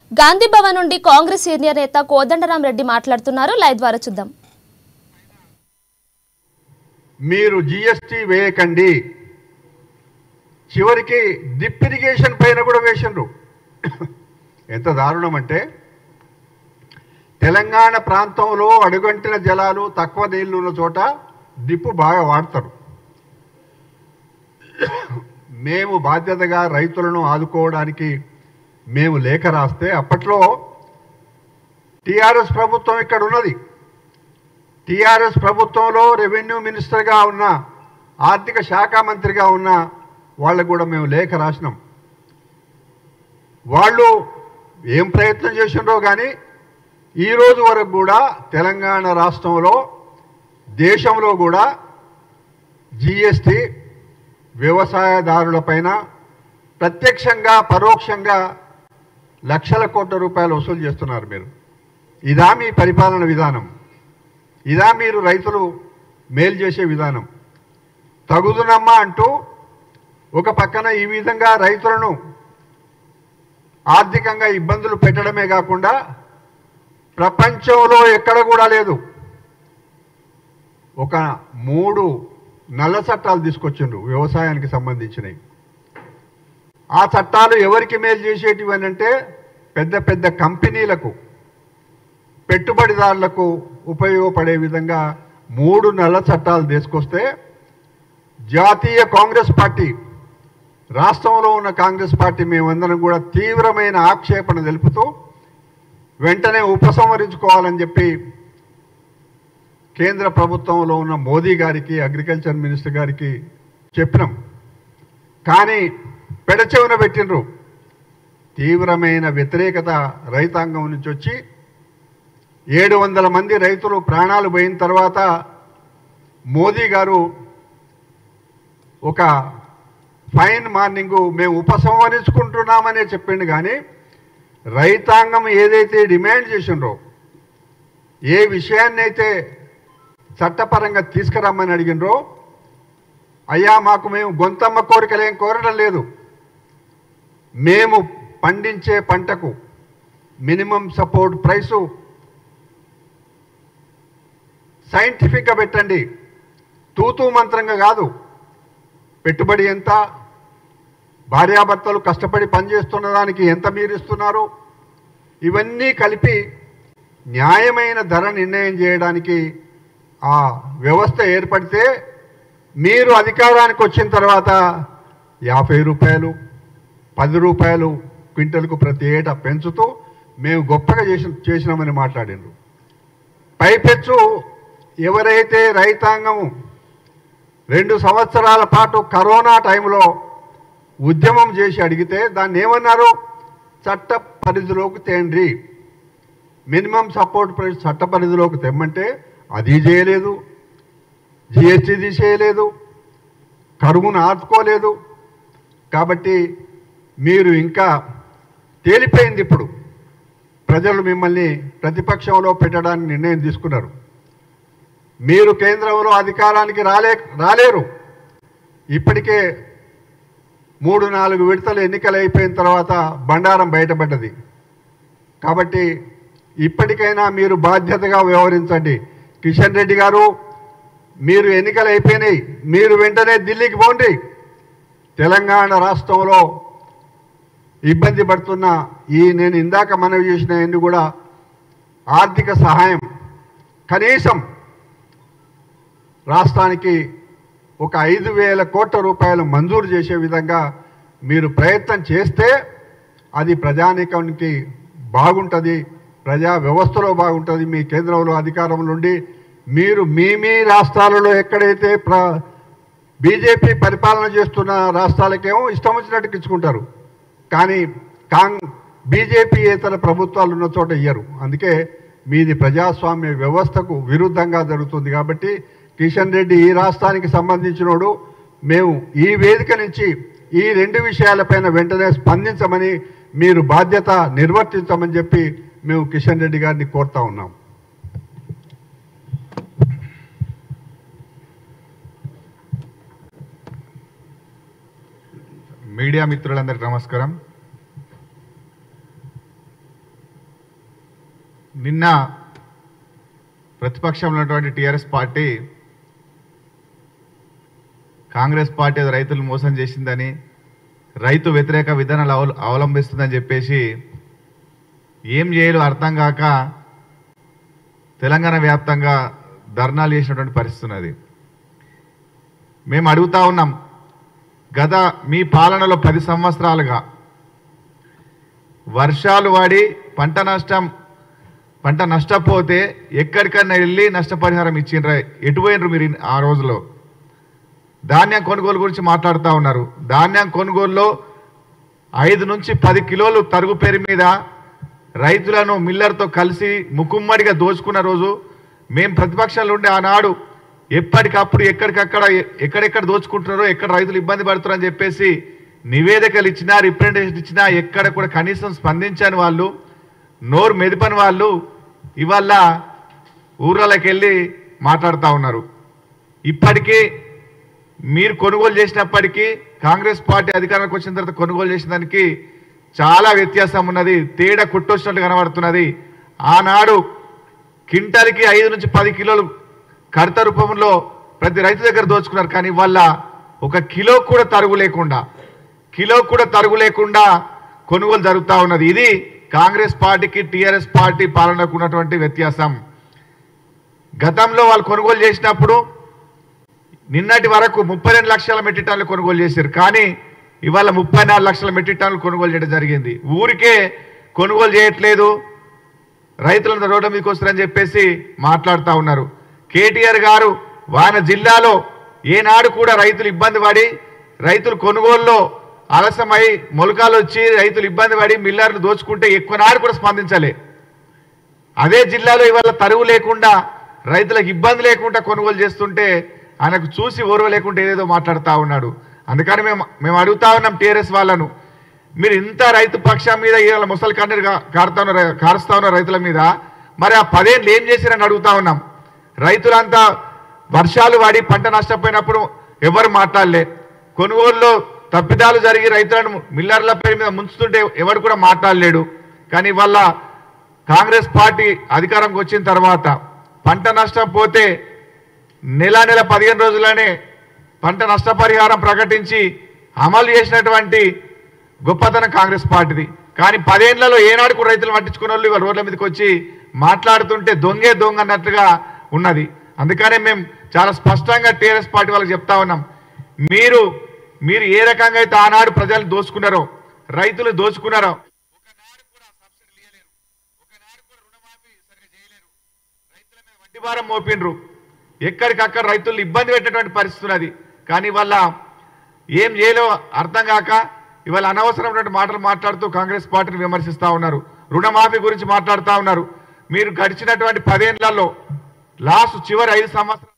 గాంధీ భవన్ నుండి కాంగ్రెస్ సీనియర్ నేత కోదండరాం రెడ్డి మాట్లాడుతున్నారు లైవ్ ద్వారా చూద్దాం మీరు జిఎస్టీ వేయకండి చివరికి డ్రిప్ ఇరిగేషన్ పైన కూడా వేసిండ్రు ఎంత దారుణం అంటే తెలంగాణ ప్రాంతంలో అడుగంటిన జలాలు తక్కువ నీళ్లు ఉన్న చోట డ్రిప్ బాగా వాడతారు మేము బాధ్యతగా రైతులను ఆదుకోవడానికి మేము లేఖ రాస్తే అప్పట్లో టీఆర్ఎస్ ప్రభుత్వం ఇక్కడ ఉన్నది టీఆర్ఎస్ ప్రభుత్వంలో రెవెన్యూ మినిస్టర్గా ఉన్న ఆర్థిక శాఖ మంత్రిగా ఉన్న వాళ్ళకు కూడా మేము లేఖ రాసినాం వాళ్ళు ఏం ప్రయత్నం చేసిండ్రో కానీ ఈ రోజు వరకు కూడా తెలంగాణ రాష్ట్రంలో దేశంలో కూడా జిఎస్టి వ్యవసాయదారులపైన ప్రత్యక్షంగా పరోక్షంగా లక్షల కోట్ల రూపాయలు వసూలు చేస్తున్నారు మీరు ఇదా మీ పరిపాలన విధానం ఇదా మీరు రైతులు మేలు చేసే విధానం తగుదునమ్మా అంటూ ఒక పక్కన ఈ విధంగా రైతులను ఆర్థికంగా ఇబ్బందులు పెట్టడమే కాకుండా ప్రపంచంలో ఎక్కడ కూడా లేదు ఒక మూడు నల్ల చట్టాలు తీసుకొచ్చిండ్రు వ్యవసాయానికి సంబంధించినవి ఆ చట్టాలు ఎవరికి మేలు చేసేటివి అని అంటే పెద్ద పెద్ద కంపెనీలకు పెట్టుబడిదారులకు ఉపయోగపడే విధంగా మూడు నల్ల చట్టాలు తీసుకొస్తే జాతీయ కాంగ్రెస్ పార్టీ రాష్ట్రంలో ఉన్న కాంగ్రెస్ పార్టీ మేమందరం కూడా తీవ్రమైన ఆక్షేపణ తెలుపుతూ వెంటనే ఉపసంహరించుకోవాలని చెప్పి కేంద్ర ప్రభుత్వంలో ఉన్న మోదీ గారికి అగ్రికల్చర్ మినిస్టర్ గారికి చెప్పినాం కానీ పెడచెవున పెట్టినరు తీవ్రమైన వ్యతిరేకత రైతాంగం నుంచి వచ్చి ఏడు వందల మంది రైతులు ప్రాణాలు పోయిన తర్వాత మోదీ గారు ఒక ఫైన్ మార్నింగ్ మేము ఉపసంహరించుకుంటున్నామనే చెప్పిండు కానీ రైతాంగం ఏదైతే డిమాండ్ చేసిండ్రో ఏ విషయాన్ని అయితే చట్టపరంగా తీసుకురమ్మని అడిగినరో అయ్యా మాకు మేము గొంతమ్మ కోరికలేం కోరడం లేదు మేము పండించే పంటకు మినిమం సపోర్ట్ ప్రైసు సైంటిఫిక్గా పెట్టండి తూతూ మంత్రంగా కాదు పెట్టుబడి ఎంత భార్యాభర్తలు కష్టపడి పనిచేస్తున్న దానికి ఎంత మీరు ఇస్తున్నారు ఇవన్నీ కలిపి న్యాయమైన ధర నిర్ణయం చేయడానికి ఆ వ్యవస్థ ఏర్పడితే మీరు అధికారానికి వచ్చిన తర్వాత యాభై రూపాయలు పది రూపాయలు క్వింటల్కు ప్రతి ఏటా పెంచుతూ మేము గొప్పగా చేసి చేసినామని మాట్లాడిండ్రు పైపెచ్చు ఎవరైతే రైతాంగం రెండు సంవత్సరాల పాటు కరోనా టైంలో ఉద్యమం చేసి అడిగితే దాన్ని ఏమన్నారు చట్ట పరిధిలోకి తేండ్రి మినిమం సపోర్ట్ ప్రైస్ చట్ట పరిధిలోకి తెమ్మంటే అది చేయలేదు జిఎస్టీ తీసేయలేదు కరువును ఆదుకోలేదు కాబట్టి మీరు ఇంకా తేలిపోయింది ఇప్పుడు ప్రజలు మిమ్మల్ని ప్రతిపక్షంలో పెట్టడానికి నిర్ణయం తీసుకున్నారు మీరు కేంద్రంలో అధికారానికి రాలే రాలేరు ఇప్పటికే మూడు నాలుగు విడతలు ఎన్నికలు అయిపోయిన తర్వాత బండారం బయటపడ్డది కాబట్టి ఇప్పటికైనా మీరు బాధ్యతగా వ్యవహరించండి కిషన్ రెడ్డి గారు మీరు ఎన్నికలు అయిపోయినాయి మీరు వెంటనే ఢిల్లీకి పోండి తెలంగాణ రాష్ట్రంలో ఇబ్బంది పడుతున్న ఈ నేను ఇందాక మనవి చేసిన ఎన్ని కూడా ఆర్థిక సహాయం కనీసం రాష్ట్రానికి ఒక ఐదు వేల కోట్ల రూపాయలు మంజూరు చేసే విధంగా మీరు ప్రయత్నం చేస్తే అది ప్రజానీకానికి బాగుంటుంది ప్రజా వ్యవస్థలో బాగుంటుంది మీ కేంద్రంలో అధికారంలో ఉండి మీరు మీ మీ రాష్ట్రాలలో ఎక్కడైతే ప్ర బీజేపీ పరిపాలన చేస్తున్న రాష్ట్రాలకేమో ఇష్టం వచ్చినట్టు ఇచ్చుకుంటారు కానీ కాంగ్ బీజేపీ ఇతర ప్రభుత్వాలు ఉన్న చోట ఇయ్యరు అందుకే మీది ప్రజాస్వామ్య వ్యవస్థకు విరుద్ధంగా జరుగుతుంది కాబట్టి కిషన్ రెడ్డి ఈ రాష్ట్రానికి సంబంధించినోడు మేము ఈ వేదిక నుంచి ఈ రెండు విషయాలపైన వెంటనే స్పందించమని మీరు బాధ్యత నిర్వర్తించమని చెప్పి మేము కిషన్ రెడ్డి గారిని కోరుతా ఉన్నాం మీడియా మిత్రులందరికీ నమస్కారం నిన్న ప్రతిపక్షంలో ఉన్నటువంటి టీఆర్ఎస్ పార్టీ కాంగ్రెస్ పార్టీ ఏదో రైతులు మోసం చేసిందని రైతు వ్యతిరేక విధానాలు అవల అవలంబిస్తుందని చెప్పేసి ఏం చేయాలో అర్థం కాక తెలంగాణ వ్యాప్తంగా ధర్నాలు చేసినటువంటి పరిస్థితి ఉన్నది మేము అడుగుతా ఉన్నాం గత మీ పాలనలో పది సంవత్సరాలుగా వర్షాలు పడి పంట నష్టం పంట నష్టపోతే ఎక్కడికన్నా వెళ్ళి నష్టపరిహారం ఇచ్చిండ్రా ఎటు పోయినరు మీరు ఇన్- ఆ రోజులో ధాన్యం కొనుగోలు గురించి మాట్లాడుతూ ఉన్నారు ధాన్యం కొనుగోలులో ఐదు నుంచి పది కిలోలు తరుగు పేరు మీద రైతులను మిల్లర్తో కలిసి ముకుమ్మడిగా దోచుకున్న రోజు మేము ప్రతిపక్షాలు ఉండే ఆనాడు ఎప్పటికప్పుడు ఎక్కడికక్కడ ఎ- ఎక్కడెక్కడ దోచుకుంటున్నారో ఎక్కడ రైతులు ఇబ్బంది పడుతున్నారని చెప్పేసి నివేదికలు ఇచ్చినా రిప్రజెంటేషన్ ఇచ్చినా ఎక్కడ కూడా కనీసం స్పందించని వాళ్ళు నోరు మెదిపని వాళ్ళు ఇవాళ ఊర్లలోకి వెళ్ళి మాట్లాడుతూ ఉన్నారు ఇప్పటికీ మీరు కొనుగోలు చేసినప్పటికీ కాంగ్రెస్ పార్టీ అధికారంలోకి వచ్చిన తర్వాత కొనుగోలు చేసిన దానికి చాలా వ్యత్యాసం ఉన్నది తేడా కుట్టొచ్చినట్టు కనబడుతున్నది ఆనాడు కింటాలకి ఐదు నుంచి పది కిలోలు కడత రూపంలో ప్రతి రైతు దగ్గర దోచుకున్నారు కానీ వాళ్ళ ఒక కిలో కూడా తరుగు లేకుండా కిలో కూడా తరుగు లేకుండా కొనుగోలు జరుగుతూ ఉన్నది ఇది కాంగ్రెస్ పార్టీకి టీఆర్ఎస్ పార్టీ పాలనకు ఉన్నటువంటి వ్యత్యాసం గతంలో వాళ్ళు కొనుగోలు చేసినప్పుడు నిన్నటి వరకు ముప్పై రెండు లక్షల మెట్రిక్ టన్నులు కొనుగోలు చేశారు కానీ ఇవాళ ముప్పై నాలుగు లక్షల మెట్రిక్ టన్నులు కొనుగోలు చేయడం జరిగింది ఊరికే కొనుగోలు చేయట్లేదు రైతులంతా రోడ్ల మీదకి వస్తారని చెప్పేసి మాట్లాడుతూ ఉన్నారు కేటీఆర్ గారు వాన జిల్లాలో ఏనాడు కూడా రైతులు ఇబ్బంది పడి రైతులు కొనుగోలులో ఆలస్యమై మొలకాలు వచ్చి రైతులు ఇబ్బంది పడి మిల్లర్లు దోచుకుంటే ఎక్కువ నాడు కూడా స్పందించలే అదే జిల్లాలో ఇవాళ తరువు లేకుండా రైతులకు ఇబ్బంది లేకుండా కొనుగోలు చేస్తుంటే ఆయనకు చూసి ఓర్వ లేకుండా ఏదేదో మాట్లాడుతూ ఉన్నాడు అందుకని మేము మేము అడుగుతా ఉన్నాం టీఆర్ఎస్ వాళ్ళను మీరు ఇంత రైతు పక్షం మీద ఇవాళ ముసలి కన్నీరు కా- కారుతా ఉన్నారు కారుస్తా ఉన్నారు రైతుల మీద మరి ఆ పదేళ్ళు ఏం చేశారని అడుగుతా ఉన్నాం రైతులంతా వర్షాలు పడి పంట నష్టపోయినప్పుడు ఎవరు మాట్లాడలే కొనుగోలులో తప్పిదాలు జరిగి రైతులను మిల్లర్ల పేరు మీద ముంచుతుంటే ఎవరు కూడా మాట్లాడలేడు కానీ వాళ్ళ కాంగ్రెస్ పార్టీ అధికారంకి వచ్చిన తర్వాత పంట నష్టం పోతే నెల నెల పదిహేను రోజులనే పంట నష్టపరిహారం ప్రకటించి అమలు చేసినటువంటి గొప్పతనం కాంగ్రెస్ పార్టీది కానీ పదేళ్లలో ఏనాడు కూడా రైతులు పట్టించుకున్న వాళ్ళు ఇవాళ రోడ్ల మీదకి వచ్చి మాట్లాడుతుంటే దొంగే దొంగ అన్నట్లుగా ఉన్నది అందుకనే మేము చాలా స్పష్టంగా టీఆర్ఎస్ పార్టీ వాళ్ళకి చెప్తా ఉన్నాం మీరు మీరు ఏ రకంగా అయితే ఆనాడు ప్రజలు దోచుకున్నారో రైతులు దోచుకున్నారో వడ్డీ భారం మోపిండ్రు ఎక్కడికక్కడ రైతులు ఇబ్బంది పెట్టేటువంటి పరిస్థితి ఉన్నది కానీ వాళ్ళ ఏం చేయలో అర్థం కాక ఇవాళ అనవసరమైనటువంటి మాటలు మాట్లాడుతూ కాంగ్రెస్ పార్టీని విమర్శిస్తా ఉన్నారు రుణమాఫీ గురించి మాట్లాడుతూ ఉన్నారు మీరు గడిచినటువంటి పదేళ్లలో లాస్ట్ చివరి ఐదు సంవత్సరాలు